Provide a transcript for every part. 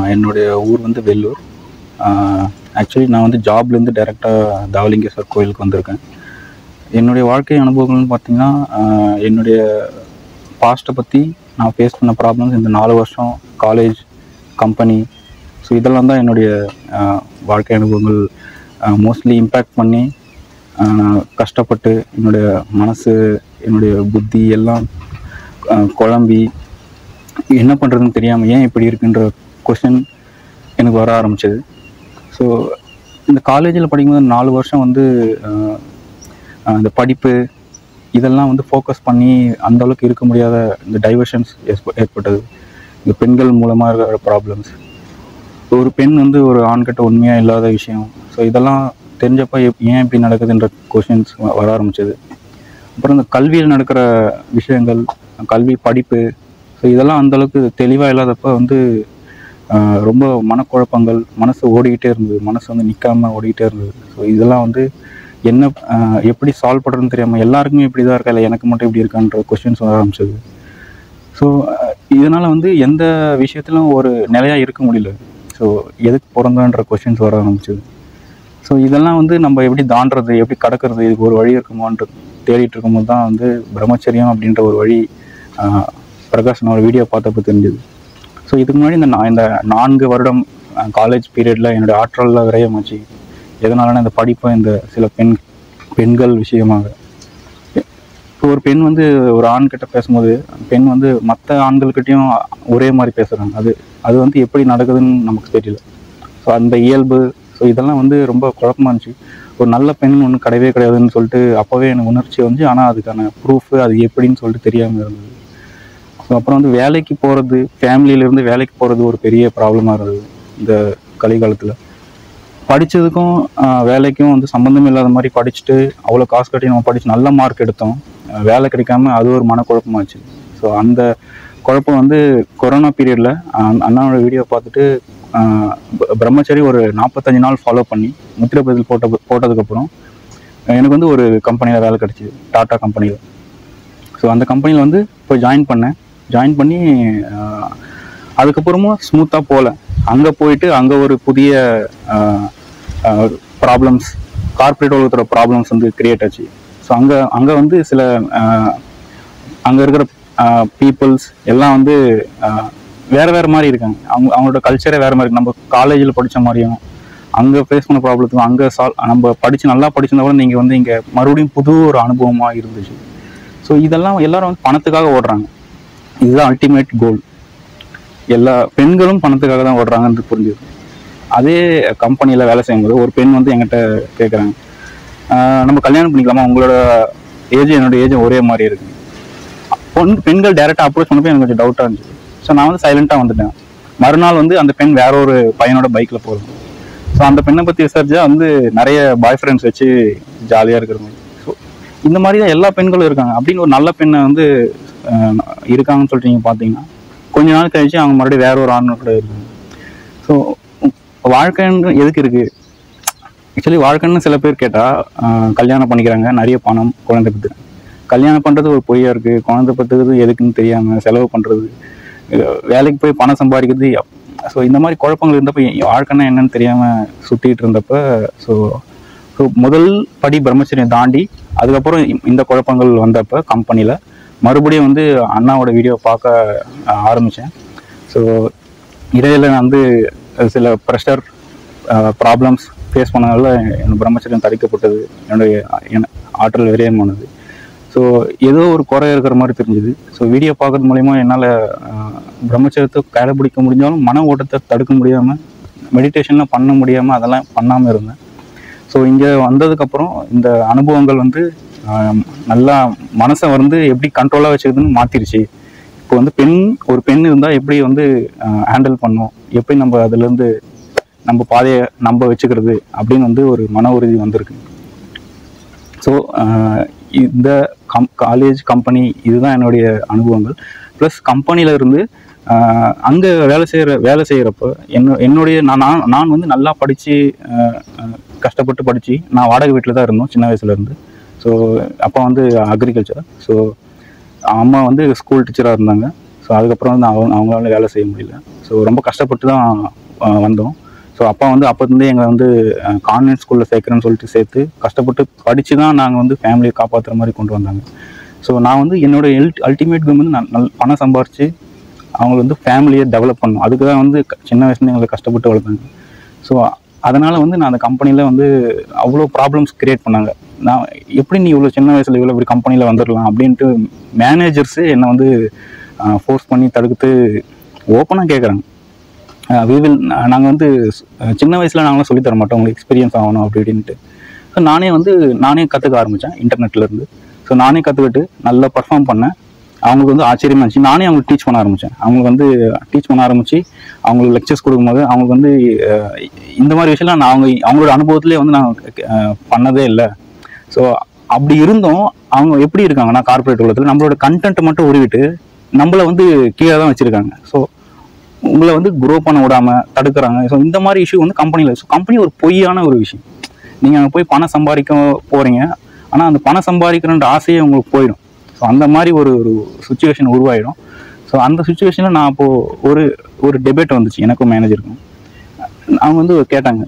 ஆஹ் என்னுடைய ஊர் வந்து வெள்ளூர் ஆக்சுவலி நான் வந்து ஜாப்லேருந்து டேரெக்டாக தவலிங்கேஸ்வர் கோயிலுக்கு வந்திருக்கேன் என்னுடைய வாழ்க்கை அனுபவங்கள்னு பார்த்தீங்கன்னா ஆஹ் என்னுடைய பாஸ்ட்டை பற்றி நான் ஃபேஸ் பண்ண ப்ராப்ளம்ஸ் இந்த நாலு வருஷம் காலேஜ் கம்பெனி ஸோ இதெல்லாம் தான் என்னுடைய ஆஹ் வாழ்க்கை அனுபவங்கள் மோஸ்ட்லி இம்பேக்ட் பண்ணி ஆஹ் நான் கஷ்டப்பட்டு என்னுடைய மனசு என்னுடைய புத்தி எல்லாம் ஆஹ் குழம்பி என்ன பண்ணுறதுன்னு தெரியாமல் ஏன் இப்படி இருக்குன்ற கொஸ்டின் எனக்கு வர ஆரம்பிச்சது ஸோ இந்த காலேஜில் படிக்கும்போது நாலு வருஷம் வந்து ஆஹ், ஆஹ், இந்த படிப்பு இதெல்லாம் வந்து ஃபோக்கஸ் பண்ணி அந்த அளவுக்கு இருக்க முடியாத இந்த டைவர்ஷன்ஸ் ஏற்பட்டது இந்த பெண்கள் மூலமாக இருக்கிற ப்ராப்ளம்ஸ் ஒரு பெண் வந்து ஒரு ஆண்கிட்ட உண்மையாக இல்லாத விஷயம் ஸோ இதெல்லாம் தெரிஞ்சப்ப எப்- ஏன் இப்படி நடக்குதுன்ற கொஷின்ஸ் வர ஆரம்பிச்சது அப்புறம் இந்த கல்வியில் நடக்கிற விஷயங்கள் கல்வி படிப்பு ஸோ இதெல்லாம் அந்த அளவுக்கு தெளிவாக இல்லாதப்ப வந்து ஆஹ், ரொம்ப மனக்குழப்பங்கள் மனசு ஓடிக்கிட்டே இருந்தது மனசு வந்து நிற்காம ஓடிக்கிட்டே இருந்தது ஸோ இதெல்லாம் வந்து என்ன ஆஹ், எப்படி சால்வ் பண்ணுறதுன்னு தெரியாமல் எல்லாருக்குமே இப்படி தான் இருக்கா இல்லை எனக்கு மட்டும் இப்படி இருக்கான்ற கொஸ்டின்ஸ் வர ஆரம்பிச்சது ஸோ இதனால் வந்து எந்த விஷயத்திலும் ஒரு நிலையாக இருக்க முடியல ஸோ எதுக்கு பிறந்தன்ற கொஷின்ஸ் வர ஆரம்பிச்சது ஸோ இதெல்லாம் வந்து நம்ம எப்படி தாண்டுறது எப்படி கடக்கிறது இதுக்கு ஒரு வழி இருக்குமான்ட்டு தேடிட்டு இருக்கும்போது தான் வந்து பிரம்மச்சரியம் அப்படின்ற ஒரு வழி ஆஹ், பிரகாஷ் நான் ஒரு வீடியோ பார்த்தப்ப தெரிஞ்சது ஸோ இதுக்கு முன்னாடி இந்த நா- இந்த நான்கு வருடம் காலேஜ் பீரியடில் என்னுடைய ஆற்றலில் விரயமாச்சு எதனாலனா இந்த படிப்பு இந்த சில பெண் பெண்கள் விஷயமாக இப்போ ஒரு பெண் வந்து ஒரு ஆண் கிட்ட பேசும்போது அந்த பெண் வந்து மற்ற ஆண்கள்கிட்டயும் ஒரே மாதிரி பேசுகிறாங்க அது அது வந்து எப்படி நடக்குதுன்னு நமக்கு தெரியல ஸோ அந்த இயல்பு ஸோ இதெல்லாம் வந்து ரொம்ப குழப்பமா இருந்துச்சு ஒரு நல்ல பெண் ஒன்றும் கிடையவே கிடையாதுன்னு சொல்லிட்டு அப்போவே எனக்கு உணர்ச்சி வந்துச்சு ஆனால் அதுக்கான ப்ரூஃப் அது எப்படின்னு சொல்லிட்டு தெரியாமல் இருந்தது ஸோ அப்புறம் வந்து வேலைக்கு போகிறது ஃபேமிலியிலேருந்து வேலைக்கு போகிறது ஒரு பெரிய ப்ராப்ளமாக இருந்தது இந்த கலிகாலத்தில் படித்ததுக்கும் வேலைக்கும் வந்து சம்மந்தம் இல்லாத மாதிரி படிச்சுட்டு அவ்வளோ காசு கட்டி நம்ம படித்து நல்ல மார்க் எடுத்தோம் அஹ் வேலை கிடைக்காம அது ஒரு மனக்குழப்பமாச்சு ஸோ அந்த குழப்பம் வந்து கொரோனா பீரியடில் அண்ணாவோட வீடியோ பார்த்துட்டு ஆஹ் ப- பிரம்மச்சரி ஒரு நாற்பத்தஞ்சு நாள் ஃபாலோ பண்ணி முத்திரை பதில் போட்ட போட்டதுக்கப்புறம் எனக்கு வந்து ஒரு கம்பெனியில் வேலை கிடச்சிது டாட்டா கம்பெனியில் ஸோ அந்த கம்பெனியில் வந்து போய் ஜாயின் பண்ணேன் ஜாயின் பண்ணி ஆஹ், அதுக்கப்புறமும் ஸ்மூத்தாக போகல அங்கே போயிட்டு அங்கே ஒரு புதிய ப்ராப்ளம்ஸ் கார்ப்பரேட் உலகத்தோட ப்ராப்ளம்ஸ் வந்து கிரியேட் ஆச்சு ஸோ அங்கே அங்கே வந்து சில அங்கே இருக்கிற பீப்புள்ஸ் எல்லாம் வந்து ஆஹ், வேற வேற மாதிரி இருக்காங்க அவங்க அவங்களோட கல்ச்சரே வேற மாதிரி இருக்கு நம்ம காலேஜில் படித்த மாதிரியும் அங்கே ஃபேஸ் பண்ண ப்ராப்ளத்துக்கும் அங்கே சால் நம்ம படித்து நல்லா படிச்சிருந்தா கூட நீங்கள் வந்து இங்கே மறுபடியும் புது ஒரு அனுபவமாக இருந்துச்சு ஸோ இதெல்லாம் எல்லாரும் வந்து பணத்துக்காக ஓடுறாங்க இதுதான் அல்டிமேட் கோல் எல்லா பெண்களும் பணத்துக்காக தான் ஓடுறாங்கன்னு புரிஞ்சுது அதே கம்பெனியில் வேலை செய்யும்போது ஒரு பெண் வந்து என்கிட்ட கேட்குறாங்க நம்ம கல்யாணம் பண்ணிக்கலாமா உங்களோட ஏஜ் என்னோட ஏஜ் ஒரே மாதிரி இருக்கு பொன் பெண்கள் டேரெக்டாக அப்ரோச் பண்ணப்போ எனக்கு கொஞ்சம் டவுட்டாக இருந்துச்சு ஸோ நான் வந்து சைலண்ட்டாக வந்துட்டேன் மறுநாள் வந்து அந்த பெண் வேற ஒரு பையனோட பைக்கில் போகுது ஸோ அந்த பெண்ணை பற்றி விசாரிச்சா வந்து நிறைய பாய் ஃப்ரெண்ட்ஸ் வச்சு ஜாலியாக இருக்கிற மாதிரி ஸோ இந்த மாதிரி தான் எல்லா பெண்களும் இருக்காங்க அப்படின்னு ஒரு நல்ல பெண்ணை வந்து அஹ், இருக்காங்கன்னு சொல்லிட்டு நீங்கள் பார்த்தீங்கன்னா கொஞ்ச நாள் கழிச்சு அவங்க மறுபடியும் வேற ஒரு ஆண் கூட இருக்காங்க ஸோ வாழ்க்கைன்னு எதுக்கு இருக்குது ஆக்சுவலி வாழ்க்கைன்னு சில பேர் கேட்டால் கல்யாணம் பண்ணிக்கிறாங்க நிறைய பணம் குழந்தை பெற்று கல்யாணம் பண்ணுறது ஒரு பொய்யா இருக்குது குழந்தை பெற்றுக்கிறது எதுக்குன்னு தெரியாமல் செலவு பண்ணுறது வேலைக்கு போய் பணம் சம்பாதிக்கிறது ஸோ இந்த மாதிரி குழப்பங்கள் இருந்தப்போ என் வாழ்க்கைன்னா என்னன்னு தெரியாமல் சுற்றிட்டு இருந்தப்ப ஸோ ஸோ முதல் படி பிரம்மச்சரியம் தாண்டி அதுக்கப்புறம் இ- இந்த குழப்பங்கள் வந்தப்போ கம்பெனியில் மறுபடியும் வந்து அண்ணாவோட வீடியோ பார்க்க ஆரம்பித்தேன் ஸோ இடையில நான் வந்து அஹ், சில ப்ரெஷர் ப்ராப்ளம்ஸ் ஃபேஸ் பண்ணனால என் பிரம்மச்சரியம் தடுக்கப்பட்டது என்னுடைய என- ஆற்றல் விரயமானது ஸோ ஏதோ ஒரு குறை இருக்கிற மாதிரி தெரிஞ்சுது ஸோ வீடியோ பார்க்கறது மூலயமா என்னால் பிரம்மச்சரியத்தை கடைபிடிக்க முடிஞ்சாலும் மன ஓட்டத்தை தடுக்க முடியாமல் மெடிடேஷன்லாம் பண்ண முடியாமல் அதெல்லாம் பண்ணாமல் இருந்தேன் ஸோ இங்கே வந்ததுக்கப்புறம் இந்த அனுபவங்கள் வந்து ஆஹ், நல்லா மனசை வந்து எப்படி கண்ட்ரோலாக வச்சுக்குதுன்னு மாற்றிருச்சு இப்போ வந்து பெண் ஒரு பெண் இருந்தால் எப்படி வந்து ஹேண்டில் பண்ணோம் எப்படி நம்ம அதுலேருந்து நம்ம பாதையை நம்ப வச்சுக்கிறது அப்படின்னு வந்து ஒரு மன உறுதி வந்திருக்கு ஸோ இந்த கம் காலேஜ் கம்பெனி இதுதான் என்னுடைய அனுபவங்கள் ப்ளஸ் கம்பெனியில் இருந்து அங்கே வேலை செய்கிற வேலை செய்கிறப்ப என்ன என்னுடைய நான் நான் நான் வந்து நல்லா படித்து கஷ்டப்பட்டு படித்து நான் வாடகை வீட்டில் தான் இருந்தோம் சின்ன வயசுலேருந்து ஸோ அப்பா வந்து அக்ரிகல்ச்சர் ஸோ அம்மா வந்து ஸ்கூல் டீச்சராக இருந்தாங்க ஸோ அதுக்கப்புறம் வந்து அவங்க அவங்களால வேலை செய்ய முடியல ஸோ ரொம்ப கஷ்டப்பட்டு தான் ஆஹ் வந்தோம் ஸோ அப்பா வந்து அப்போதுலேருந்தே எங்களை வந்து கான்வென்ட் ஸ்கூலில் சேர்க்குறேன்னு சொல்லிட்டு சேர்த்து கஷ்டப்பட்டு படித்து தான் நாங்கள் வந்து ஃபேமிலியை காப்பாற்றுற மாதிரி கொண்டு வந்தாங்க ஸோ நான் வந்து என்னோட எல் அல்டிமேட் கோல் வந்து நான் நல் பணம் சம்பாரித்து அவங்க வந்து ஃபேமிலியை டெவலப் பண்ணணும் அதுக்கு தான் வந்து க- சின்ன வயசுலேருந்து எங்களை கஷ்டப்பட்டு வளர்த்தாங்க ஸோ அதனால் வந்து நான் அந்த கம்பெனியில் வந்து அவ்வளோ ப்ராப்ளம்ஸ் கிரியேட் பண்ணாங்க நான் எப்படி நீ இவ்வளோ சின்ன வயசில் இவ்வளோ இப்படி கம்பெனியில் வந்துடலாம் அப்படின்ட்டு மேனேஜர்ஸு என்னை வந்து ஃபோர்ஸ் பண்ணி தடுத்து ஓப்பனாக கேட்குறாங்க வி வில் நாங்கள் வந்து அஹ், சின்ன வயசில் நாங்களாம் சொல்லித் தர மாட்டோம் உங்களுக்கு எக்ஸ்பீரியன்ஸ் ஆகணும் அப்படி இப்படின்ட்டு ஸோ நானே வந்து நானே கற்றுக்க ஆரம்பித்தேன் இன்டர்நெட்லேருந்து ஸோ நானே கற்றுக்கிட்டு நல்லா பர்ஃபார்ம் பண்ணேன் அவங்களுக்கு வந்து ஆச்சரியமா இருந்துச்சு நானே அவங்களுக்கு டீச் பண்ண ஆரம்பித்தேன் அவங்களுக்கு வந்து டீச் பண்ண ஆரம்பித்து அவங்களுக்கு லெக்சர்ஸ் கொடுக்கும்போது அவங்களுக்கு வந்து அஹ், இந்த மாதிரி விஷயம்லாம் நான் அவங்க அவங்களோட அனுபவத்திலே வந்து நான் அஹ், பண்ணதே இல்லை ஸோ அப்படி இருந்தும் அவங்க எப்படி இருக்காங்கன்னா கார்ப்பரேட் உலகத்தில் நம்மளோட கண்டென்ட் மட்டும் உருவிட்டு நம்மளை வந்து கீழே தான் வச்சுருக்காங்க ஸோ உங்களை வந்து குரோ பண்ண விடாம தடுக்கிறாங்க ஸோ இந்த மாதிரி இஷ்யூ வந்து கம்பெனியில் ஸோ கம்பெனி ஒரு பொய்யான ஒரு விஷயம் நீங்கள் அங்கே போய் பணம் சம்பாதிக்க போகிறீங்க ஆனால் அந்த பணம் சம்பாதிக்கிறன்ற ஆசையே உங்களுக்கு போயிடும் ஸோ அந்த மாதிரி ஒரு ஒரு சுச்சுவேஷன் உருவாயிடும் ஸோ அந்த சுச்சுவேஷனில் நான் அப்போது ஒரு ஒரு டெபேட் வந்துச்சு எனக்கும் மேனேஜருக்கும் அவங்க வந்து கேட்டாங்க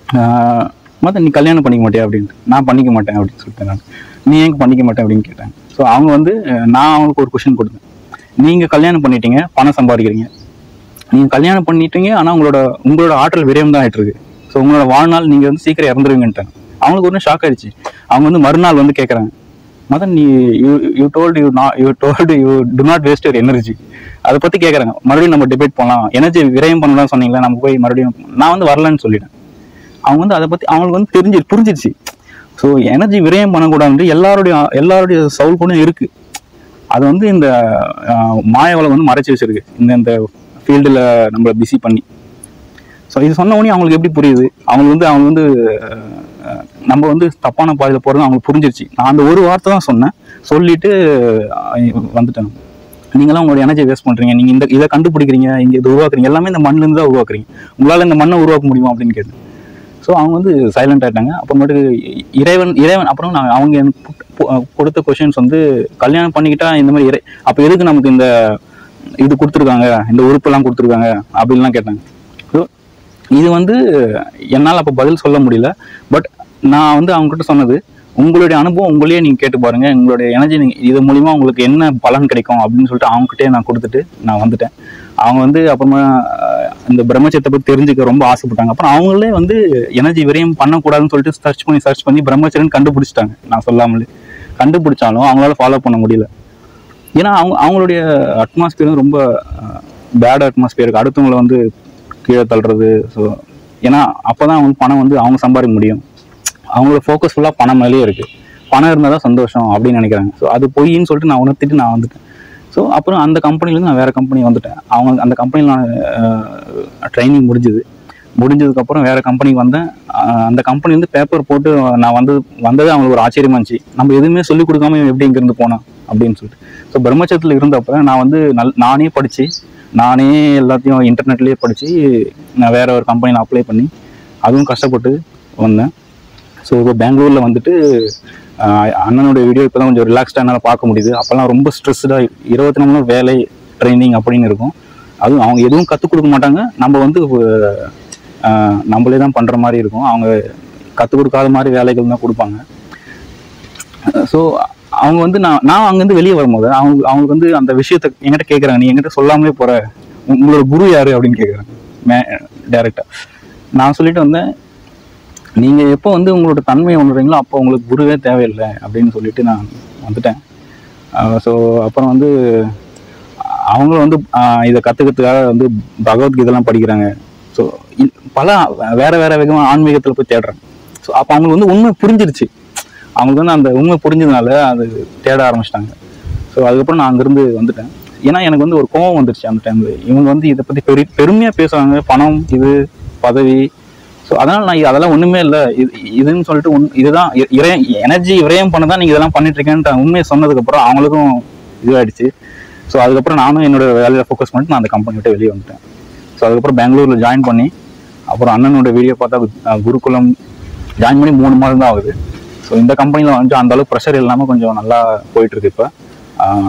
மொத்தம் நீ கல்யாணம் பண்ணிக்க மாட்டியா அப்படின்ட்டு நான் பண்ணிக்க மாட்டேன் அப்படின்னு சொல்லிட்டேன் நான் நீ ஏன் பண்ணிக்க மாட்டேன் அப்படின்னு கேட்டாங்க ஸோ அவங்க வந்து அஹ், நான் அவங்களுக்கு ஒரு கொஷின் கொடுத்தேன் நீங்கள் கல்யாணம் பண்ணிட்டீங்க பணம் சம்பாதிக்கிறீங்க நீங்கள் கல்யாணம் பண்ணிட்டீங்க ஆனால் உங்களோட உங்களோட ஆற்றல் விரயம் தான் ஆயிட்டு இருக்கு ஸோ உங்களோட வாழ்நாள் நீங்கள் வந்து சீக்கிரம் இறந்துருவீங்கன்ட்டாங்க அவங்களுக்கு ஒன்றும் ஷாக் ஆயிடுச்சு அவங்க வந்து மறுநாள் வந்து கேட்குறாங்க மதன் நீ you you told you not you told you to not waste your energy அதை பற்றி கேட்குறாங்க மறுபடியும் நம்ம டிபேட் பண்ணலாம் எனர்ஜி விரயம் பண்ணலாம் சொன்னீங்களா நம்ம போய் மறுபடியும் நான் வந்து வரலன்னு சொல்லிட்டேன் அவங்க வந்து அதை பற்றி அவங்களுக்கு வந்து தெரிஞ்சு புரிஞ்சிருச்சு ஸோ எனர்ஜி விரயம் பண்ணக்கூடாதுன்ட்டு எல்லாருடைய எல்லாருடைய சவுல் கூட இருக்குது அது வந்து இந்த ஆஹ், மாயவலை வந்து மறைச்சு வச்சிருக்கு இந்த இந்த ஃபீல்டில் நம்மளை பிஸி பண்ணி ஸோ இது சொன்ன உடனே அவங்களுக்கு எப்படி புரியுது அவங்க வந்து அவங்க வந்து அஹ், நம்ம வந்து தப்பான பாதையில் போகிறது அவங்களுக்கு புரிஞ்சிருச்சு நான் அந்த ஒரு வார்த்தை தான் சொன்னேன் சொல்லிட்டு அஹ், வந்துட்டேன் நீங்களாம் உங்களோட எனர்ஜி வேஸ்ட் பண்ணுறீங்க நீங்கள் இந்த இதை கண்டுபிடிக்கிறீங்க இங்கே இதை உருவாக்குறீங்க எல்லாமே இந்த மண்ணிலேருந்து தான் உருவாக்குறீங்க உங்களால் இந்த மண்ணை உருவாக்க முடியுமா அப்படின்னு கேட்டேன் ஸோ அவங்க வந்து சைலண்ட் ஆயிட்டாங்க அப்புறமேட்டு இறைவன் இறைவன் அப்புறம் நான் அவங்க எனக்கு புட்- பு- கொடுத்த கொஷின்ஸ் வந்து கல்யாணம் பண்ணிக்கிட்டா இந்த மாதிரி இறை அப்போ எதுக்கு நமக்கு இந்த இது கொடுத்துருக்காங்க இந்த உறுப்பெல்லாம் கொடுத்துருக்காங்க அப்படின்லாம் கேட்டாங்க ஸோ இது வந்து என்னால் அப்போ பதில் சொல்ல முடியல பட் நான் வந்து அவங்ககிட்ட சொன்னது உங்களுடைய அனுபவம் உங்களையே நீங்கள் கேட்டு பாருங்க உங்களுடைய எனர்ஜி நீங்கள் இது மூலிமா உங்களுக்கு என்ன பலன் கிடைக்கும் அப்படின்னு சொல்லிட்டு அவங்ககிட்டயே நான் கொடுத்துட்டு நான் வந்துட்டேன் அவங்க வந்து அப்புறமா அஹ், இந்த பிரம்மச்சரியத்தை பற்றி தெரிஞ்சுக்க ரொம்ப ஆசைப்பட்டாங்க அப்புறம் அவங்களே வந்து எனர்ஜி விரயம் பண்ணக்கூடாதுன்னு சொல்லிட்டு சர்ச் பண்ணி சர்ச் பண்ணி பிரம்மச்சரியன் கண்டுபிடிச்சிட்டாங்க நான் சொல்லாமலே கண்டுபிடிச்சாலும் அவங்களால ஃபாலோ பண்ண முடியல ஏன்னா அவங்க அவங்களுடைய அட்மாஸ்பியர் ரொம்ப பேட் அட்மாஸ்பியருக்கு அடுத்தவங்களை வந்து கீழே தள்ளுறது ஸோ ஏன்னா அப்போ தான் அவங்க பணம் வந்து அவங்க சம்பாதிக்க முடியும் அவங்களோட ஃபோக்கஸ் ஃபுல்லாக பணம் மேலேயே இருக்குது பணம் இருந்தால் தான் சந்தோஷம் அப்படின்னு நினைக்கிறாங்க ஸோ அது பொய்ன்னு சொல்லிட்டு நான் உணர்த்திட்டு நான் வந்துட்டேன் ஸோ அப்புறம் அந்த கம்பெனிலேருந்து நான் வேறு கம்பெனி வந்துட்டேன் அவங்க அந்த கம்பெனியில் நான் ட்ரைனிங் முடிஞ்சுது முடிஞ்சதுக்கப்புறம் வேறு கம்பெனிக்கு வந்தேன் அஹ் அந்த கம்பெனி வந்து பேப்பர் போட்டு நான் வந்து வந்தது அவங்களுக்கு ஒரு ஆச்சரியமா இருந்துச்சு நம்ம எதுவுமே சொல்லிக் கொடுக்காம இவன் எப்படி இங்கேருந்து போனான் அப்படின்னு சொல்லிட்டு ஸோ பிரம்மச்சத்தில் இருந்தப்ப நான் வந்து நல் நானே படித்து நானே எல்லாத்தையும் இன்டர்நெட்லேயே படித்து நான் வேற ஒரு கம்பெனியில் அப்ளை பண்ணி அதுவும் கஷ்டப்பட்டு வந்தேன் ஸோ இப்போ பெங்களூரில் வந்துட்டு ஆஹ், அண்ணனோட வீடியோ இப்போ தான் கொஞ்சம் ரிலாக்ஸ்டாக என்னால் பார்க்க முடியுது அப்போல்லாம் ரொம்ப ஸ்ட்ரெஸ்டாக இருபத்தி நாலு மணி நேரம் வேலை ட்ரைனிங் அப்படின்னு இருக்கும் அதுவும் அவங்க எதுவும் கற்றுக் கொடுக்க மாட்டாங்க நம்ம வந்து ஆஹ், நம்மளே தான் பண்ணுற மாதிரி இருக்கும் அவங்க கற்றுக் கொடுக்காத மாதிரி வேலைகள் தான் கொடுப்பாங்க ஸோ அவங்க வந்து நான் நான் அங்கேருந்து வெளியே வரும்போது அவங்க அவங்களுக்கு வந்து அந்த விஷயத்த என்கிட்ட கேட்குறாங்க நீ என்கிட்ட சொல்லாமலே போகிற உங்களோட குரு யாரு அப்படின்னு கேட்குறாங்க மே டேரெக்டாக நான் சொல்லிட்டு வந்தேன் நீங்கள் எப்போ வந்து உங்களோட தன்மையை உணர்றீங்களோ அப்போ உங்களுக்கு குருவே தேவையில்லை அப்படின்னு சொல்லிட்டு நான் வந்துட்டேன் ஸோ அப்புறம் வந்து அவங்களும் வந்து ஆஹ் இதை கற்றுக்கிறதுக்காக வந்து பகவத்கீதைலாம் படிக்கிறாங்க ஸோ பல வேற வேற விதமாக ஆன்மீகத்தில் போய் தேடுறாங்க ஸோ அப்போ அவங்களுக்கு வந்து உண்மை புரிஞ்சிருச்சு அவங்களுக்கு வந்து அந்த உண்மை புரிஞ்சதுனால அது தேட ஆரம்பிச்சிட்டாங்க ஸோ அதுக்கப்புறம் நான் அங்கேருந்து வந்துட்டேன் ஏன்னா எனக்கு வந்து ஒரு கோவம் வந்துருச்சு அந்த டைமில் இவங்க வந்து இதை பற்றி பெரிய பெருமையாக பேசுவாங்க பணம் இது பதவி ஸோ அதனால் நான் இது- அதெல்லாம் ஒன்றுமே இல்லை இது இதுன்னு சொல்லிட்டு உன் இதுதான் இ- இறை எனர்ஜி விரயம் பண்ண தான் நீங்கள் இதெல்லாம் பண்ணிட்டு இருக்கேன்ட்டு உண்மையை சொன்னதுக்கப்புறம் அவங்களுக்கும் இதுவாயிடுச்சு ஸோ அதுக்கப்புறம் நானும் என்னோட வேலையில் ஃபோக்கஸ் பண்ணிட்டு நான் அந்த கம்பெனி விட்டு வெளியே வந்துட்டேன் ஸோ அதுக்கப்புறம் பெங்களூரில் ஜாயின் பண்ணி அப்புறம் அண்ணனோட வீடியோ பார்த்தா அஹ், குருகுலம் ஜாயின் பண்ணி மூணு மாதம் தான் ஆகுது ஸோ இந்த கம்பெனியில் வந்து அந்த அளவுக்கு ப்ரெஷர் இல்லாமல் கொஞ்சம் நல்லா போயிட்டு இருக்கு இப்போ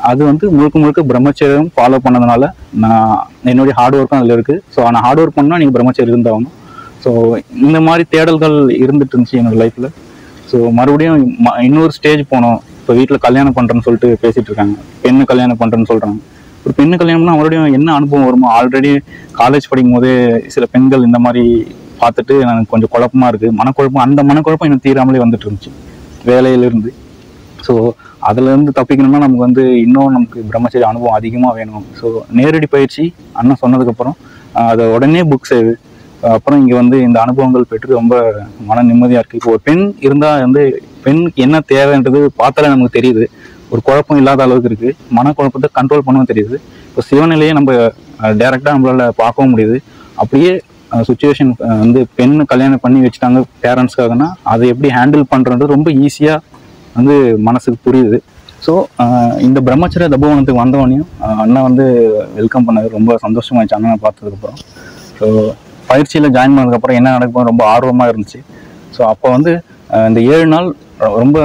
அது வந்து முழுக்க முழுக்க பிரம்மச்சரியம் ஃபாலோ பண்ணதுனால நான் என்னுடைய ஹார்ட் ஒர்க்கும் அதில் இருக்குது ஸோ நான் ஹார்ட் ஒர்க் பண்ணால் நீங்கள் பிரம்மச்சரி இருந்தாகணும் ஸோ இந்த மாதிரி தேடல்கள் இருந்துட்டு இருந்துச்சு என்னோட லைஃப்பில் ஸோ மறுபடியும் ம- இன்னொரு ஸ்டேஜ் போனோம் இப்போ வீட்டில் கல்யாணம் பண்ணுறேன்னு சொல்லிட்டு பேசிட்டு இருக்காங்க பெண்ணு கல்யாணம் பண்ணுறேன்னு சொல்கிறாங்க ஒரு பெண்ணு கல்யாணம்னா மறுபடியும் என்ன அனுபவம் வருமோ ஆல்ரெடி காலேஜ் படிக்கும் போதே சில பெண்கள் இந்த மாதிரி பார்த்துட்டு எனக்கு கொஞ்சம் குழப்பமா இருக்கு மனக்குழப்பம் அந்த மனக்குழப்பம் எனக்கு தீராமலே வந்துட்டு இருந்துச்சு வேலையிலிருந்து ஸோ அதுலேருந்து தப்பிக்கணும்னா நமக்கு வந்து இன்னும் நமக்கு பிரம்மச்சரிய அனுபவம் அதிகமாக வேணும் ஸோ நேரடி பயிற்சி அண்ணன் சொன்னதுக்கப்புறம் அதை உடனே புக் செய்து அப்புறம் இங்கே வந்து இந்த அனுபவங்கள் பெற்று ரொம்ப மன நிம்மதியாக இருக்குது இப்போ ஒரு பெண் இருந்தால் வந்து பெண் என்ன தேவைன்றது பார்த்தாலே நமக்கு தெரியுது ஒரு குழப்பம் இல்லாத அளவுக்கு இருக்குது மனக்குழப்பத்தை கண்ட்ரோல் பண்ணவும் தெரியுது இப்போ சிவநிலையை நம்ம டேரெக்டாக நம்மளால பார்க்கவும் முடியுது அப்படியே சுச்சுவேஷன் வந்து பெண் கல்யாணம் பண்ணி வச்சுட்டாங்க பேரண்ட்ஸ்க்காகனா அதை எப்படி ஹேண்டில் பண்ணுறது ரொம்ப ஈஸியாக வந்து மனசுக்கு புரியுது ஸோ இந்த பிரம்மச்சரிய தபோவனத்துக்கு வந்தவனையும் அண்ணா வந்து வெல்கம் பண்ணது ரொம்ப சந்தோஷமாயிடுச்சு அண்ணனை பார்த்ததுக்கப்புறம் ஸோ பயிற்சியில் ஜாயின் பண்ணதுக்கப்புறம் என்ன நடக்கும் ரொம்ப ஆர்வமாக இருந்துச்சு ஸோ அப்போ வந்து அஹ், இந்த ஏழு நாள் ரொம்ப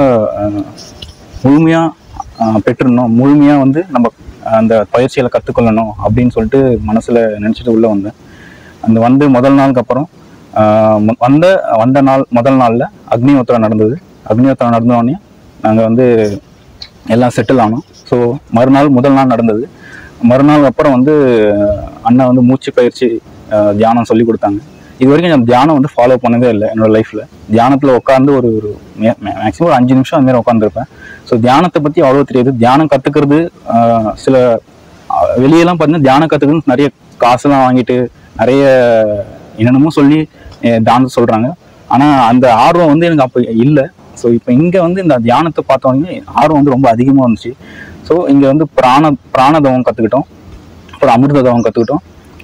முழுமையாக பெற்றுடணும் முழுமையாக வந்து நம்ம அந்த பயிற்சிகளை கற்றுக்கொள்ளணும் அப்படின்னு சொல்லிட்டு மனசில் நினச்சிட்டு உள்ளே வந்தேன் அந்த வந்து முதல் நாளுக்கு அப்புறம் ஆஹ் மு- வந்த வந்த நாள் முதல் நாளில் அக்னிஹோத்திரம் நடந்தது அக்னிஹோத்திரம் நடந்தோடனே நாங்கள் வந்து எல்லாம் செட்டில் ஆனோம் ஸோ மறுநாள் முதல் நாள் நடந்தது மறுநாள் அப்புறம் வந்து ஆஹ் அண்ணா வந்து மூச்சு பயிற்சி ஆஹ் தியானம் சொல்லி கொடுத்தாங்க இது வரைக்கும் நான் தியானம் வந்து ஃபாலோ பண்ணதே இல்லை என்னோட லைஃப்பில் தியானத்தில் உட்காந்து ஒரு ஒரு மேக்ஸிமம் ஒரு அஞ்சு நிமிஷம் அந்த மாதிரி உட்காந்துருப்பேன் ஸோ தியானத்தை பற்றி அவ்வளோ தெரியாது தியானம் கற்றுக்கிறது சில ஆஹ் வெளியெல்லாம் பார்த்தீங்கன்னா தியானம் கற்றுக்கணும் நிறைய காசுலாம் வாங்கிட்டு நிறைய என்னென்னமோ சொல்லி அஹ் தியானத்தை சொல்கிறாங்க ஆனால் அந்த ஆர்வம் வந்து எனக்கு அப்போ இல்லை ஸோ இப்போ இங்கே வந்து இந்த தியானத்தை பார்த்தோன்னே ஆர்வம் வந்து ரொம்ப அதிகமாக இருந்துச்சு ஸோ இங்கே வந்து பிராண பிராணதவம் கற்றுக்கிட்டோம் அப்புறம் அமிர்த தவம் கற்றுக்கிட்டோம்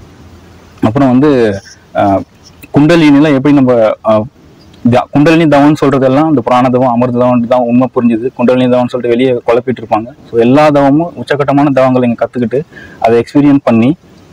அப்புறம் வந்து அஹ், குண்டலினில எப்படி நம்ம அஹ், தியா- குண்டலினி தவம்னு சொல்றதெல்லாம் இந்த புராண தவம் அமிர்த தவம் தான் உண்மை புரிஞ்சுது குண்டலினி தவம்னு சொல்லிட்டு வெளியே குழப்பிட்டு இருப்பாங்க ஸோ எல்லா தவமும் உச்சக்கட்டமான தவங்களை இங்கே கற்றுக்கிட்டு அதை எக்ஸ்பீரியன்ஸ் பண்ணி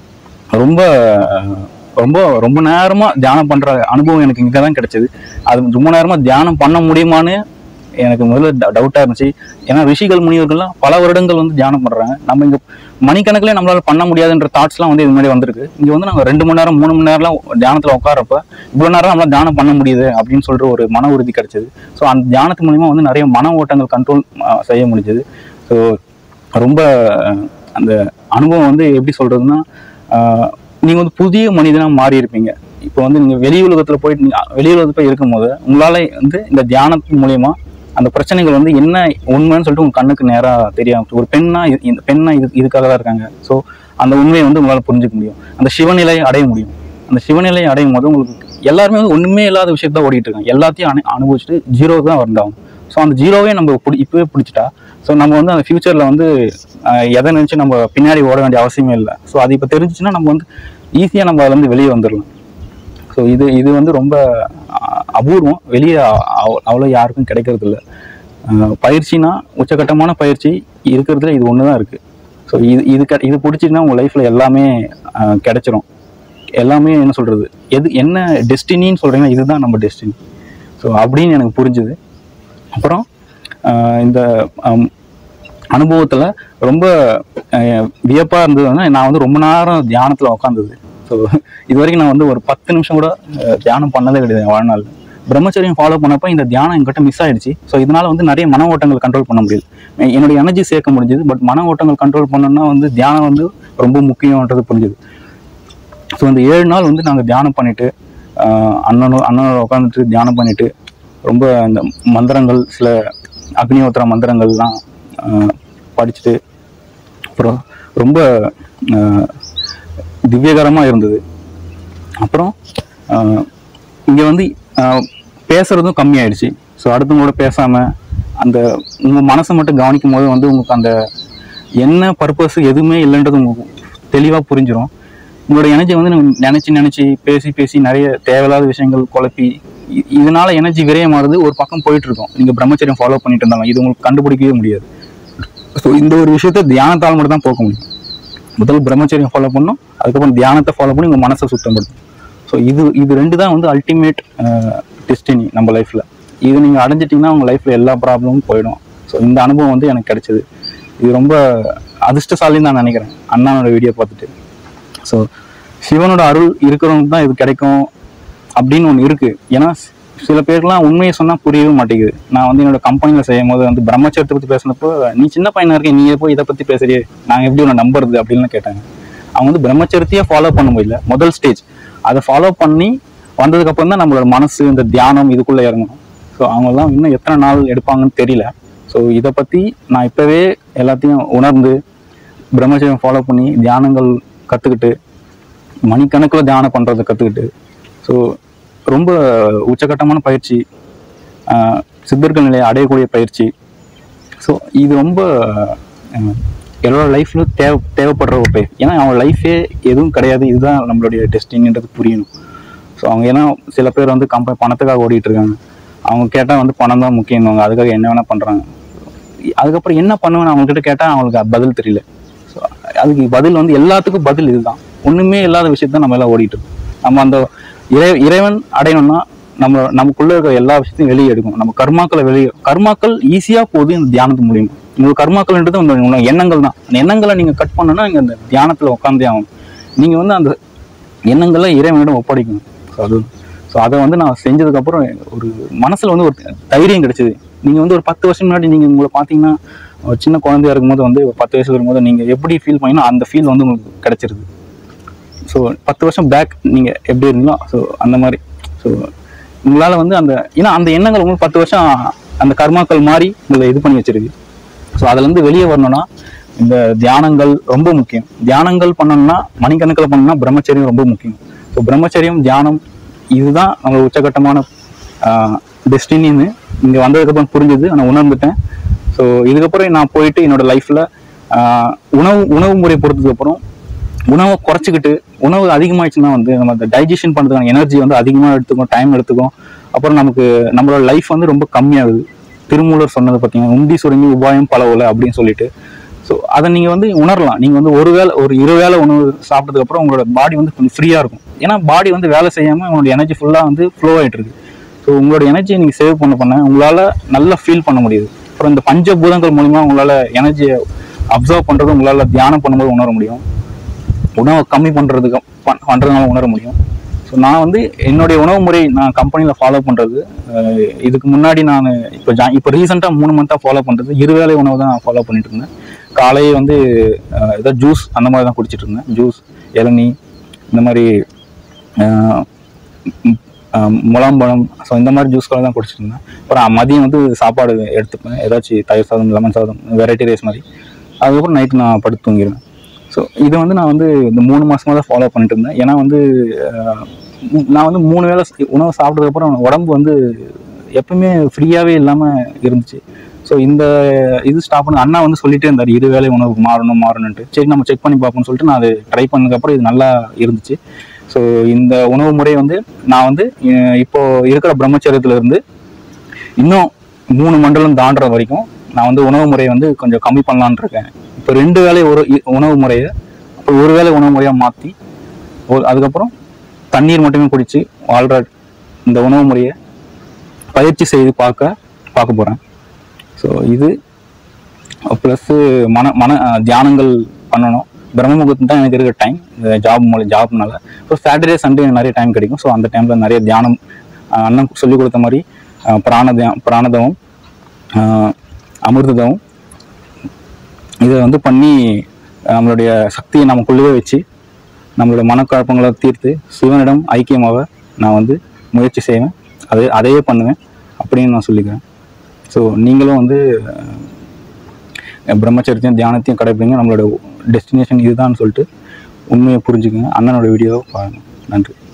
ரொம்ப அஹ், ரொம்ப ரொம்ப நேரமா தியானம் பண்ற அனுபவம் எனக்கு இங்கே தான் கிடைச்சது அது ரொம்ப நேரமா தியானம் பண்ண முடியுமான்னு எனக்கு முதல்ல டவுட்டா இருந்துச்சு ஏன்னா ரிஷிகள் முனிவர்கள்லாம் பல வருடங்கள் வந்து தியானம் பண்றாங்க நம்ம இங்க மணிக்கணக்கிலே நம்மளால பண்ண முடியாதுன்ற தாட்ஸ்லாம் வந்து இது முன்னாடி வந்திருக்கு இங்க வந்து நாங்க ரெண்டு மணி நேரம் மூணு மணி நேரம்லாம் தியானத்துல உட்காரப்ப இவ்வளவு நேரம் நம்மளால தியானம் பண்ண முடியுது அப்படின்னு சொல்ற ஒரு மன உறுதி கிடைச்சது ஸோ அந்த தியானத்து மூலியமா வந்து நிறைய மன ஓட்டங்கள் கண்ட்ரோல் செய்ய முடிஞ்சது ஸோ ரொம்ப அஹ், அந்த அனுபவம் வந்து எப்படி சொல்றதுன்னா ஆஹ், நீங்க வந்து புதிய மனிதனா மாறி இருப்பீங்க இப்போ வந்து நீங்க வெளி உலகத்துல போயிட்டு நீங்க வெளி உலகத்துல போய் இருக்கும்போது உங்களால வந்து இந்த தியானத்தின் மூலியமா அந்த பிரச்சனைகள் வந்து என்ன உண்மைன்னு சொல்லிட்டு உங்க கண்ணுக்கு நேரா தெரியும் ஒரு பெண்ணா இது- இந்த பெண்ணா இது இதுக்காக தான் இருக்காங்க ஸோ அந்த உண்மையை வந்து உங்களால புரிஞ்சுக்க முடியும் அந்த சிவநிலையை அடைய முடியும் அந்த சிவநிலையை அடையும் போது உங்களுக்கு எல்லாருமே வந்து ஒண்ணுமே இல்லாத விஷயத்த தான் ஓடிட்டு இருக்காங்க எல்லாத்தையும் அனு அனுபவிச்சுட்டு ஜீரோ தான் வந்தாகும் ஸோ அந்த ஜீரோவே நம்ம பிடி இப்பவே பிடிச்சிட்டா ஸோ நம்ம வந்து அந்த ஃபியூச்சரில் வந்து ஆஹ், எதை நினச்சி நம்ம பின்னாடி ஓட வேண்டிய அவசியமே இல்லை ஸோ அது இப்போ தெரிஞ்சிச்சுன்னா நம்ம வந்து ஈஸியாக நம்ம அதுலேருந்து வெளியே வந்துடலாம் ஸோ இது இது வந்து ரொம்ப அஹ், அபூர்வம் வெளியே அவ்வளோ யாருக்கும் கிடைக்கிறது இல்லை பயிற்சினா உச்சகட்டமான பயிற்சி இருக்கிறதுல இது ஒன்று தான் இருக்குது ஸோ இது இது க இது பிடிச்சின்னா உங்கள் லைஃப்பில் எல்லாமே அஹ், கிடைச்சிரும் எல்லாமே என்ன சொல்கிறது எது என்ன டெஸ்டினின்னு சொல்கிறீங்கன்னா இதுதான் நம்ம டெஸ்டினி ஸோ அப்படின்னு எனக்கு புரிஞ்சுது அப்புறம் ஆஹ் இந்த அனுபவத்தில் ரொம்ப வியப்பாக இருந்ததுன்னா நான் வந்து ரொம்ப நேரம் தியானத்தில் உட்காந்தது ஸோ இது வரைக்கும் நான் வந்து ஒரு பத்து நிமிஷம் கூட அஹ், தியானம் பண்ணதே கிடையாது என் வாழ்நாள் பிரம்மச்சரியம் ஃபாலோ பண்ணப்போ இந்த தியானம் என்கிட்ட மிஸ் ஆயிடுச்சு ஸோ இதனால வந்து நிறைய மன ஓட்டங்கள் கண்ட்ரோல் பண்ண முடியல எ- என்னுடைய எனர்ஜி சேர்க்க முடிஞ்சது பட் மன ஓட்டங்கள் கண்ட்ரோல் பண்ணணும்னா வந்து தியானம் வந்து ரொம்ப முக்கியன்றது புரிஞ்சுது ஸோ இந்த ஏழு நாள் வந்து நாங்கள் தியானம் பண்ணிட்டு ஆஹ் அண்ணனோட அண்ணனோட உட்காந்துட்டு தியானம் பண்ணிட்டு ரொம்ப அந்த மந்திரங்கள் சில அக்னிஹோத்திர மந்திரங்கள்லாம் ஆஹ் படிச்சுட்டு அப்புறம் ரொம்ப திவ்யகரமாக இருந்தது அப்புறம் இங்கே வந்து ஆஹ் பேசுறதும் கம்மியாயிடுச்சு ஸோ அடுத்தவங்களோட பேசாமல் அந்த உங்கள் மனசை மட்டும் கவனிக்கும் போது வந்து உங்களுக்கு அந்த என்ன பர்பஸ் எதுவுமே இல்லைன்றது உங்களுக்கு தெளிவாக புரிஞ்சிடும் உங்களோட எனர்ஜி வந்து நீங்க நினைச்சு நினைச்சு பேசி பேசி நிறைய தேவையில்லாத விஷயங்கள் குழப்பி இ- இதனால எனர்ஜி விரயமாகுது ஒரு பக்கம் போயிட்டு இருக்கும் நீங்க பிரம்மச்சரியம் ஃபாலோ பண்ணிட்டு இருந்தாலும் இது உங்களுக்கு கண்டுபிடிக்கவே முடியாது ஸோ இந்த ஒரு விஷயத்த தியானத்தால் மட்டும் தான் போக்க முடியும் முதல் பிரம்மச்சரியம் ஃபாலோ பண்ணணும் அதுக்கப்புறம் தியானத்தை ஃபாலோ பண்ணி உங்க மனசை சுத்தப்படுத்தும் ஸோ இது இது ரெண்டு தான் வந்து அல்டிமேட் டெஸ்டினி நம்ம லைஃப்ல இது நீங்க அடைஞ்சிட்டீங்கன்னா உங்க லைஃப்ல எல்லா ப்ராப்ளமும் போயிடும் ஸோ இந்த அனுபவம் வந்து எனக்கு கிடைச்சது இது ரொம்ப அதிர்ஷ்டசாலின்னு நான் நினைக்கிறேன் அண்ணானோட வீடியோ பார்த்துட்டு ஸோ சிவனோட அருள் இருக்கிறவங்களுக்கு தான் இது கிடைக்கும் அப்படின்னு ஒன்று இருக்கு ஏன்னா சில பேருக்குலாம் உண்மையை சொன்னால் புரியவே மாட்டேங்குது நான் வந்து என்னோட கம்பெனியில் செய்யும் போது வந்து பிரம்மச்சரியத்தை பற்றி பேசினப்போ நீ சின்ன பையனா இருக்க நீ போய் இதை பற்றி பேசுறியே நான் எப்படி உன்னை நம்புறது அப்படின்னு கேட்டாங்க அவங்க வந்து பிரம்மச்சரியத்தையே ஃபாலோ பண்ண முடியல முதல் ஸ்டேஜ் அதை ஃபாலோ பண்ணி வந்ததுக்கப்புறம் தான் நம்மளோட மனசு இந்த தியானம் இதுக்குள்ளே இறங்கணும் ஸோ அவங்கெல்லாம் இன்னும் எத்தனை நாள் எடுப்பாங்கன்னு தெரியல ஸோ இதை பற்றி நான் இப்போவே எல்லாத்தையும் உணர்ந்து பிரம்மச்சரியம் ஃபாலோ பண்ணி தியானங்கள் கற்றுக்கிட்டு மணிக்கணக்கில் தியானம் பண்ணுறதை கற்றுக்கிட்டு ஸோ ரொம்ப உச்சகட்டமான பயிற்சி ஆஹ் சித்தர்கள் நிலையை அடையக்கூடிய பயிற்சி ஸோ இது ரொம்ப ஆஹ் எல்லாரோட லைஃப்ல தேவை தேவைப்படுற ஒரு பயிர் ஏன்னா அவங்க லைஃபே எதுவும் கிடையாது இதுதான் நம்மளுடைய டெஸ்டின்ன்றது புரியணும் ஸோ அவங்க ஏன்னா சில பேர் வந்து கம்பெனி பணத்துக்காக ஓடிட்டு இருக்காங்க அவங்க கேட்டால் வந்து பணம் தான் முக்கியம்வாங்க அதுக்காக என்ன வேணால் பண்ணுறாங்க அதுக்கப்புறம் என்ன பண்ணுவேன்னு அவங்ககிட்ட கேட்டால் அவங்களுக்கு அது பதில் தெரியல ஸோ அதுக்கு பதில் வந்து எல்லாத்துக்கும் பதில் இதுதான் ஒன்றுமே இல்லாத விஷயத்த நம்ம எல்லாம் ஓடிட்டு இருக்கோம் நம்ம அந்த இறை இறைவன் அடையணும்னா நம்ம நமக்குள்ள இருக்கிற எல்லா விஷயத்தையும் வெளியே எடுக்கணும் நம்ம கர்மாக்களை வெளியே கர்மாக்கள் ஈஸியாக போகுது இந்த தியானத்து மூலியமா உங்களுக்கு கர்மாக்கள்ன்றது உங்க உங்க எண்ணங்கள் தான் அந்த எண்ணங்களை நீங்கள் கட் பண்ணணும்னா நீங்கள் அந்த தியானத்தில் உட்காந்தே ஆகணும் நீங்கள் வந்து அந்த எண்ணங்களை இறைவனிடம் ஒப்படைக்கணும் ஸோ அது ஸோ அதை வந்து நான் செஞ்சதுக்கப்புறம் ஒரு மனசில் வந்து ஒரு தைரியம் கிடைச்சது நீங்கள் வந்து ஒரு பத்து வருஷம் முன்னாடி நீங்கள் உங்களை பார்த்தீங்கன்னா ஒரு சின்ன குழந்தையா இருக்கும்போது வந்து ஒரு பத்து வயசு இருக்கும்போது நீங்கள் எப்படி ஃபீல் பண்ணீங்கன்னா அந்த ஃபீல் வந்து உங்களுக்கு கிடைச்சிருது ஸோ பத்து வருஷம் பேக் நீங்கள் எப்படி இருந்தீங்களோ ஸோ அந்த மாதிரி ஸோ உங்களால் வந்து அந்த ஏன்னா அந்த எண்ணங்கள் உங்களுக்கு பத்து வருஷம் அந்த கர்மாக்கள் மாதிரி உங்களை இது பண்ணி வச்சிருக்கு ஸோ அதுலேருந்து வெளியே வரணும்னா இந்த தியானங்கள் ரொம்ப முக்கியம் தியானங்கள் பண்ணணும்னா மணிக்கணக்கில் பண்ணணும்னா பிரம்மச்சரியம் ரொம்ப முக்கியம் ஸோ பிரம்மச்சரியம் தியானம் இதுதான் நம்ம உச்சகட்டமான டெஸ்டினின்னு இங்கே வந்ததுக்கப்புறம் புரிஞ்சுது நான் உணர்ந்துட்டேன் ஸோ இதுக்கப்புறம் நான் போயிட்டு என்னோட லைஃப்பில் உணவு உணவு முறை பொறுத்ததுக்கப்புறம் உணவை குறைச்சிக்கிட்டு உணவு அதிகமாகிடுச்சுன்னா வந்து நம்ம அந்த டைஜஷன் பண்ணுறதுக்கான எனர்ஜி வந்து அதிகமாக எடுத்துக்கும் டைம் எடுத்துக்கும் அப்புறம் நமக்கு நம்மளோட லைஃப் வந்து ரொம்ப கம்மியாகுது திருமூலர் சொன்னது பார்த்தீங்கன்னா உண்டி சுருங்கி உபாயம் பல உல அப்படின்னு சொல்லிட்டு ஸோ அதை நீங்கள் வந்து உணரலாம் நீங்கள் வந்து ஒரு வேளை ஒரு இரு வேளை உணவு சாப்பிட்டதுக்கப்புறம் உங்களோட பாடி வந்து கொஞ்சம் ஃப்ரீயாக இருக்கும் ஏன்னா பாடி வந்து வேலை செய்யாமல் உங்களோட எனர்ஜி ஃபுல்லாக வந்து ஃப்ளோ ஆகிட்டு இருக்கு ஸோ உங்களோட எனர்ஜியை நீங்கள் சேவ் பண்ண பண்ண உங்களால் நல்லா ஃபீல் பண்ண முடியுது அப்புறம் இந்த பஞ்சபூதங்கள் மூலிமா உங்களால் எனர்ஜியை அப்சர்வ் பண்ணுறது உங்களால் தியானம் பண்ணும்போது உணர முடியும் உணவை கம்மி பண்ணுறதுக்கு பண்ணுறதுனால உணர முடியும் ஸோ நான் வந்து என்னுடைய உணவு முறை நான் கம்பெனியில் ஃபாலோ பண்ணுறது இதுக்கு முன்னாடி நான் இப்போ ஜா இப்போ ரீசெண்டாக மூணு மந்த்தாக ஃபாலோ பண்ணுறது இருவேளை உணவு தான் நான் ஃபாலோ பண்ணிட்டு இருந்தேன் காலையே வந்து அஹ், ஏதோ ஜூஸ் அந்த மாதிரி தான் குடிச்சிட்டு இருந்தேன் ஜூஸ் இளநீ இந்த மாதிரி அஹ், ம், அஹ், முலாம்பழம் ஸோ இந்த மாதிரி ஜூஸ்களை தான் குடிச்சிட்டு இருந்தேன் அப்புறம் மதியம் வந்து சாப்பாடு எடுத்துப்பேன் ஏதாச்சும் தயிர் சாதம் லெமன் சாதம் வெரைட்டி ரைஸ் மாதிரி அதுக்கப்புறம் நைட்டு நான் படுத்து தூங்கிடுவேன் ஸோ இதை வந்து நான் வந்து இந்த மூணு மாசமா தான் ஃபாலோ பண்ணிட்டு இருந்தேன் ஏன்னா வந்து அஹ், உம், நான் வந்து மூணு வேளை ஸ்- உணவு சாப்பிட்டதுக்கப்புறம் உடம்பு வந்து எப்பவுமே ஃப்ரீயாகவே இல்லாமல் இருந்துச்சு ஸோ இந்த இது ஸ்டாப் பண்ண அண்ணா வந்து சொல்லிட்டே இருந்தார் இரு வேளை உணவு மாறணும் மாறணும்ட்டு சரி நம்ம செக் பண்ணி பார்ப்போம்னு சொல்லிட்டு நான் அது ட்ரை பண்ணதுக்கப்புறம் இது நல்லா இருந்துச்சு ஸோ இந்த உணவு முறை வந்து நான் வந்து அஹ், இப்போ இருக்கிற பிரம்மச்சரியத்துல இருந்து இன்னும் மூணு மண்டலம் தாண்டுற வரைக்கும் நான் வந்து உணவு முறையை வந்து கொஞ்சம் கம்மி பண்ணலான்னு இருக்கேன் இப்போ ரெண்டு வேளை ஒரு இ- உணவு முறையை அப்புறம் ஒரு வேளை உணவு முறையாக மாற்றி ஒரு அதுக்கப்புறம் தண்ணீர் மட்டுமே குடித்து வாழ்கிற இந்த உணவு முறையை பயிற்சி செய்து பார்க்க பார்க்க போகிறேன் ஸோ இது ப்ளஸ்ஸு மன மன அஹ், தியானங்கள் பண்ணணும் பிரம்ம முகூர்த்தம் தான் எனக்கு இருக்கிற டைம் இந்த ஜாப் மூலம் ஜாப்னால ஸோ சாட்டர்டே சண்டே எனக்கு நிறைய டைம் கிடைக்கும் ஸோ அந்த டைமில் நிறைய தியானம் அஹ், அண்ணன் சொல்லிக் கொடுத்த மாதிரி அஹ், பிராண தியா- பிராணதவம் அஹ், அமிர்ததவம் இதை வந்து பண்ணி அஹ், நம்மளுடைய சக்தியை நமக்குள்ளேயே வச்சு நம்மளுடைய மனக்குழப்பங்களை தீர்த்து சிவனிடம் ஐக்கியமாக நான் வந்து முயற்சி செய்வேன் அது அதையே பண்ணுவேன் அப்படின்னு நான் சொல்லிக்கிறேன் ஸோ நீங்களும் வந்து அஹ், பிரம்மச்சரியத்தையும் தியானத்தையும் கடைப்பிடிங்க நம்மளோட டெஸ்டினேஷன் இதுதான்னு சொல்லிட்டு உண்மையை புரிஞ்சுக்கங்க அண்ணனோட வீடியோவை பாருங்கள் நன்றி